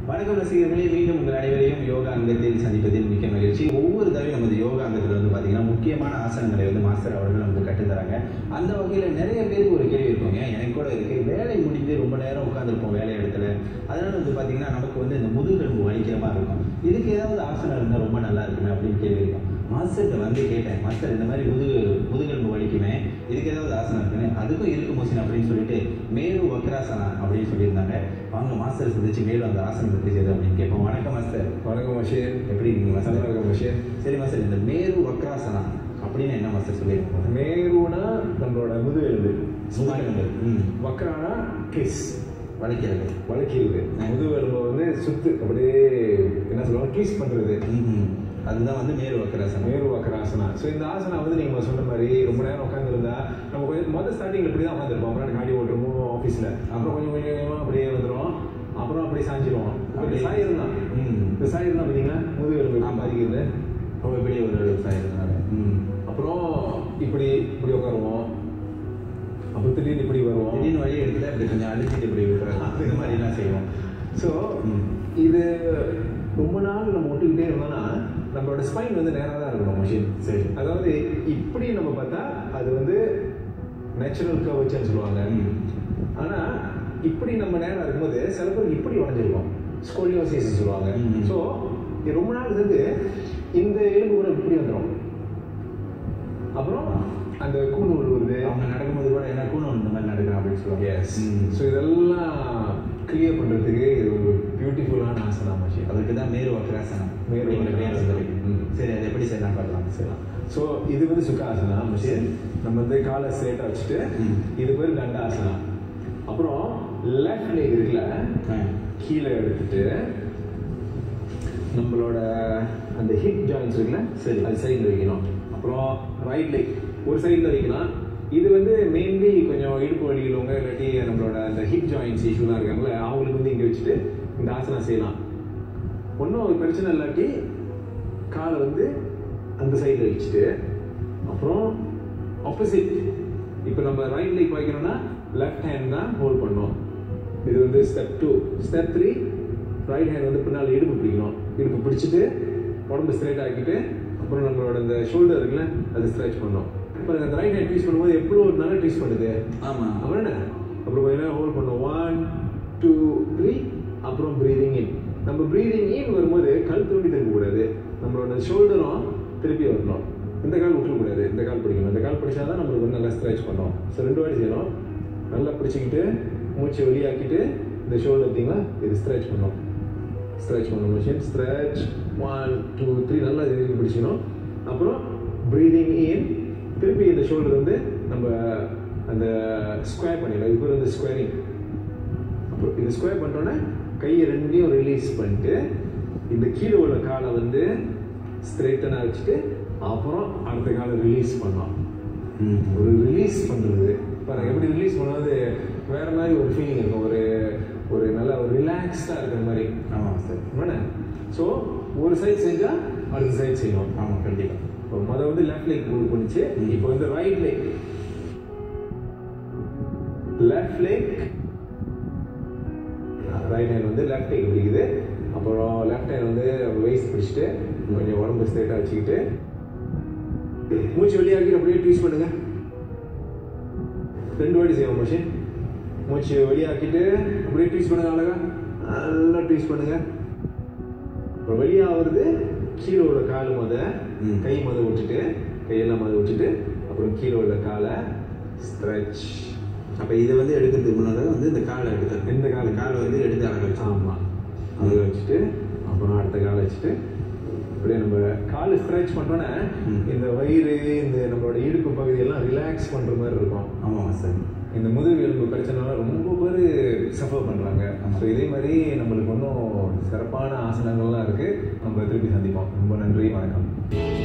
வணக்கம் ரசிகர்களே மீண்டும் உங்கள் அனைவரையும் யோகா அங்கத்தில் சந்திப்பதில் மிக்க மகிழ்ச்சி ஒவ்வொரு தடவையும் நமது யோகா அங்கத்தில் வந்து பார்த்தீங்கன்னா முக்கியமான ஆசனங்களை வந்து மாஸ்டர் அவர்கள் நமக்கு கற்றுத்தராங்க அந்த வகையில் நிறைய பேருக்கு ஒரு கேள்வி இருக்குங்க எனக்கு கூட இருக்கு வேலை முடிந்து ரொம்ப நேரம் உட்காந்துருப்போம் வேலை இடத்துல அதனால வந்து பார்த்தீங்கன்னா நமக்கு வந்து இந்த முதுகெலும்பு வலிக்கிற மாதிரி இருக்கும் இதுக்கு ஏதாவது ஆசனம் இருந்தால் ரொம்ப நல்லா இருக்குமே அப்படின்னு கேள்வி இருக்கும் மாஸ்டர்கிட்ட வந்து கேட்டேன் மாஸ்டர் இந்த மாதிரி முதுகு முதுகெலும்பு வலிக்குமே இதுக்கு ஏதாவது ஆசனம் இருக்குன்னு அதுக்கும் இருக்கு மோசின் அப்படின்னு சொல்லிட்டு மேரு வக்ராசனா அப்படின்னு சொல்லியிருந்தாங்க வாங்க மாஸ்டர் சந்திச்சு மேலும் அந்த ஆசனம் எப்படி செய்யுது அப்படின்னு கேட்போம் வணக்கம் மாஸ்டர் வணக்கம் மஷீர் எப்படி இருக்கீங்க நல்லா மாஸ்டர் இருக்க மஷீர் சரி மாஸ்டர் இந்த மேரு வக்ராசனா அப்படின்னு என்ன மாஸ்டர் சொல்லியிருக்கோம் மேருனா நம்மளோட முதுகெலும்பு முதுகெலும்பு. ம். வக்கரானா கிஸ் வலிக்கிறது வலிக்கிறது முதுகெலும்பை வந்து சுத்து அப்படியே என்ன சொல்லுவாங்க கிஸ் பண்றது ம்ஹும். அதுதான் வந்து மேரு வக்ராசனம் மேரு வக்கராசனா ஸோ இந்த ஆசனா வந்து நீங்க சொன்ன மாதிரி ரொம்ப நேரம் உட்காந்துருந்தா நம்ம கொஞ்சம் மொதல் ஸ்டார்டிங்ல இப்படி தான் உட்காந்துருப்போம் அப்புறம் காடி ஓட்டுறோம் ஆஃபீஸில் அப்புறம் கொஞ்சம் கொஞ்சம் கொஞ்சமாக அப்படியே வந்துடும் அப்புறம் அப்படியே சாஞ்சிருவோம் அப்படி சாயிருந்தா ம். இந்த சாயிருந்தா பார்த்தீங்கன்னா முதுகெலும்பு ஆமா. பாதிக்கிறது ரொம்ப பெரிய ஒரு விவசாயத்தினால ம் அப்புறம் இப்படி இப்படி உட்காருவோம் அப்புறம் திடீர்னு இப்படி வருவோம் திடீர்னு வழி எடுத்துல இப்படி கொஞ்சம் அழுத்திட்டு இப்படி விட்டுறது இந்த மாதிரிலாம் செய்வோம் ஸோ ம். இது ரொம்ப நாள் நம்ம விட்டுக்கிட்டே இருந்தோம்னா நம்மளோட ஸ்பைன் வந்து நேராக தான் இருக்கணும் மஷின் சரி அதாவது இப்படி நம்ம பார்த்தா அது வந்து நேச்சுரல் கவர்ச்னு சொல்லுவாங்க ம். ஆனா இப்படி நம்ம நேரம் இருக்கும்போது சில பேர் இப்படி உடஞ்சிருக்கும் ஸ்கோலியோசிஸ் சொல்லுவாங்க ம். ஸோ இது ரொம்ப நாள் இருந்து இந்த எலும்பு கூட இப்படி வந்துடும் அப்புறம் அந்த கூணு விழுவுறது அவங்க நடக்கும்போது கூட என்ன கூணம் இந்த மாதிரி நடக்கிறோம் அப்படின்னு சொல்லுவாங்க எஸ் ம். ஸோ இதெல்லாம் கிளியர் பண்ணுறதுக்கு இது ஒரு பியூட்டிஃபுல்லான ஆசனா மஷின் அதுக்கு தான் மேரு வக்ராசனம் மேரு அப்படிங்கிற பேர் வக்ராசனம். வந்திருக்கு. ம். சரி அது எப்படி செய்யலாம் பார்க்கலாம் செய்யலாம் ஸோ இது வந்து சுகாசனா மஷின் நம்ம வந்து காலை ஸ்ட்ரெயிட்டாக வச்சுட்டு ம். இது பேர் தண்டாசனா அப்புறம் லெஃப்ட் லெக் இருக்குல்ல ஆ. கீழே எடுத்துட்டு நம்மளோட அந்த ஹிப் ஜாயின்ஸ் இருக்குல்ல சரி. அது சைடில் வைக்கணும் அப்புறம் ரைட் லெக் ஒரு சைடில் வைக்கலாம் இது வந்து மெயின்லி கொஞ்சம் இடுப்பு வலி உள்ளவங்க இல்லாட்டி நம்மளோட அந்த ஹிப் ஜாயின்ஸ் இஷ்யூலாம் இருக்காங்களே அவங்களுக்கு வந்து இங்கே வச்சுட்டு இந்த ஆசனா செய்யலாம் ஒன்றும் ஒரு பிரச்சனை இல்லாட்டி காலை வந்து அந்த சைடில் வச்சுட்டு அப்புறம் ஆப்போசிட் இப்போ நம்ம ரைட் லெக் வைக்கணும்னா லெஃப்ட் ஹேண்ட் தான் ஹோல்ட் பண்ணோம் இது வந்து step two step three right hand வந்து பின்னால் இடுப்பு பிடிக்கணும் இடுப்பு பிடிச்சிட்டு உடம்பு ஸ்ட்ரைட் ஆக்கிட்டு அப்புறம் நம்மளோட இந்த ஷோல்டர் இருக்குல்ல அது ஸ்ட்ரெச் பண்ணோம் அப்புறம் அந்த ரைட் ஹேண்ட் ட்வீஸ் பண்ணும்போது எவ்வளோ நல்லா ட்வீஸ் பண்ணுது ஆமா அப்புறம் என்ன அப்புறம் கொஞ்ச நேரம் ஹோல்ட் பண்ணோம் ஒன் டூ த்ரீ அப்புறம் ப்ரீதிங் இன் நம்ம ப்ரீதிங் இன் வரும்போது கல் தோண்டி திரும்பக்கூடாது நம்மளோட ஷோல்டரும் திருப்பி வரணும் இந்த கால் விட்டுறக்கூடாது இந்த கால் பிடிக்கணும் இந்த கால் பிடிச்சா தான் நம்மளுக்கு வந்து நல்லா ஸ்ட்ரெச் பண்ணோம் ஸோ ரெண்டு வாட்டி செய்யணும் நல்லா பிடிச்சிக்கிட்டு மூச்சு வெளியாக்கிட்டு இந்த ஷோல்டர் பார்த்தீங்களா இது ஸ்ட்ரெச் பண்ணோம் ஸ்ட்ரெச் பண்ணணும் மிஷின் ஸ்ட்ரெச் ஒன் டூ த்ரீ நல்லா இது பிடிச்சிக்கணும் அப்புறம் ப்ரீதிங் இன் திருப்பி இந்த ஷோல்டர் வந்து நம்ம அந்த ஸ்கொயர் பண்ணிடலாம் இது பேர் வந்து ஸ்கொயரிங் அப்புறம் இது ஸ்கொயர் பண்ணிட்டோன்னே கையை ரெண்டையும் ரிலீஸ் பண்ணிட்டு இந்த கீழே உள்ள காலை வந்து ஸ்ட்ரெயிட்டனாக வச்சுட்டு அப்புறம் அடுத்த காலை ரிலீஸ் பண்ணோம் ம். ஒரு ரிலீஸ் பண்ணுறது பாருங்க எப்படி ரிலீஸ் பண்ணும்போது வேற மாதிரி ஒரு ஃபீலிங் இருக்கும் ஒரு ஒரு நல்ல ஒரு ரிலாக்ஸ்டாக இருக்கிற மாதிரி ஆமா சார் என்ன ஸோ ஒரு சைடு செஞ்சால் அடுத்த சைடு செய்யணும் ஆமா கண்டிப்பா இப்போ முதல் வந்து லெஃப்ட் லெக் மூவ் பண்ணிச்சு ம். இப்போ வந்து right leg left leg right hand வந்து லெஃப்ட் லெக் பிடிக்குது அப்புறம் லெஃப்ட் ஹேண்ட் வந்து வெயிஸ்ட் பிடிச்சிட்டு கொஞ்சம் உடம்பு ஸ்ட்ரைட்டாக வச்சுக்கிட்டு மூச்சு வெளியாக்கிட்டு அப்படியே ட்வீஸ் பண்ணுங்க ரெண்டு வாட்டி செய்வோம் மஷின் மூச்சு வெளியாக்கிட்டு அப்படியே ட்வீஸ் பண்ணுங்க அழகா நல்லா ட்வீஸ் பண்ணுங்க இப்போ வெளியாகிறது கீழே உள்ள கால் முத ம். கை முத விட்டுட்டு கையெல்லாம் முத விட்டுட்டு அப்புறம் கீழே உள்ள காலை ஸ்ட்ரெச் அப்ப இதை வந்து எடுக்கிறதுக்கு முன்னாடி வந்து இந்த காலை எடுத்து இந்த காலை. காலை வந்து எடுத்து அழக வச்சு ஆமாம் அதை வச்சுட்டு அப்புறம் அடுத்த காலை வச்சுட்டு அப்படியே நம்ம கால் ஸ்ட்ரெச் பண்ணோன்னே ம். இந்த வயிறு இந்த நம்மளோட இடுப்பு பகுதியெல்லாம் ரிலாக்ஸ் பண்ணுற மாதிரி இருக்கும் ஆமாம் சார் இந்த முதுகு எலும்பு பிரச்சனைனால ரொம்ப பேர் சஃபர் பண்ணுறாங்க ஸோ இதே மாதிரி நம்மளுக்கு இன்னும் சிறப்பான ஆசனங்கள்லாம் இருக்குது நம்ம திருப்பி சந்திப்போம் ரொம்ப நன்றி வணக்கம்